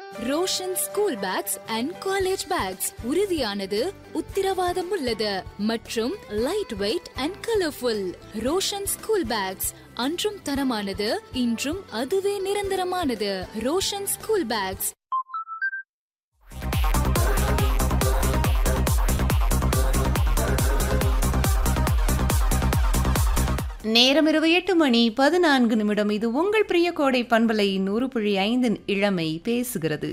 Roshan school bags and college bags உறுதியானது உத்திரவாதம் உள்ளது மற்றும் light weight and colourful Roshan school bags அன்றும் தரமானது இன்றும் அதுவே நிரந்தரமானது ரோஷன் ஸ்கூல் பேக்ஸ் நேரம் இரவு எட்டு மணி பதினான்கு நிமிடம் இது உங்கள் பிரிய கோடை பண்பலை நூறு புள்ளி ஐந்தின் இளமை பேசுகிறது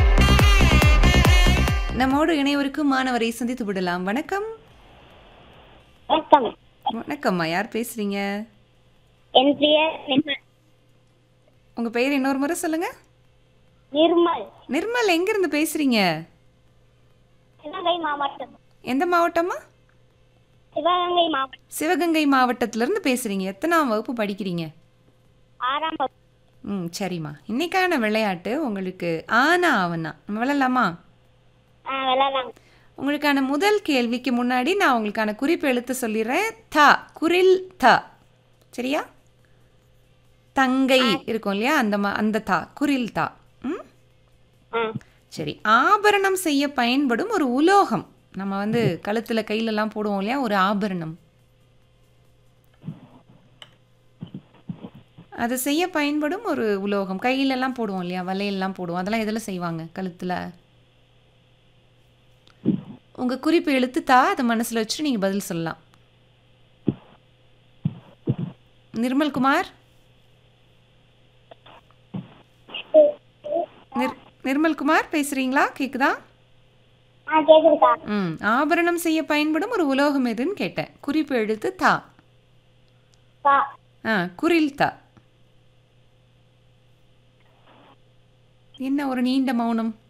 நம்மோடு இணையவருக்கும் மாணவரை சந்தித்து விடலாம் வணக்கம் வணக்கம் வணக்கம்மா யார் பேசுறீங்க என் பெயர் நிர்மல் உங்க பெயர் இன்னொரு முறை சொல்லுங்க நிர்மல் நிர்மல் எங்கிருந்து பேசுறீங்க சிவகங்கை மாவட்டம் எந்த மாவட்டமா சிவகங்கை மாவட்டம் சிவகங்கை மாவட்டத்திலிருந்து பேசுறீங்க எத்தனாம் வகுப்பு படிக்கிறீங்க ஆறாம் வகுப்பு ம் சரிம்மா இன்னைக்கான விளையாட்டு உங்களுக்கு ஆனா ஆவனா நம்ம விளையாடலாமா ஆ, விளையாடலாம் உங்களுக்கான முதல் கேள்விக்கு முன்னாடி நான் உங்களுக்கான குறிப்பு எழுத்து சொல்லிடுறேன் த குரில் த சரியா தங்கை இருக்கும் இல்லையா அந்த மா அந்த தா குரில் தா ம் ஆ சரி ஆபரணம் செய்ய பயன்படும் ஒரு உலோகம் நம்ம வந்து கழுத்தில் கையிலலாம் போடுவோம் இல்லையா ஒரு ஆபரணம் அது செய்ய பயன்படும் ஒரு உலோகம் கையிலெல்லாம் போடுவோம் இல்லையா வலையெல்லாம் போடுவோம் அதெல்லாம் எதில் செய்வாங்க கழுத்தில் உங்கள் குறிப்பு எழுத்து தா அதை மனசில் வச்சுட்டு நீங்கள் பதில் சொல்லலாம் நிர்மல்குமார் நிர் நிர்மல்குமார் பேசுகிறீங்களா கேட்குதா ஆ கேக்குதுக்கா ம் ஆபரணம் செய்ய பயன்படும் ஒரு உலோகம் எதுன்னு கேட்டேன் குறிப்பு எழுத்து தா கா ஆ குரில் தா என்ன ஒரு நீண்ட மௌனம்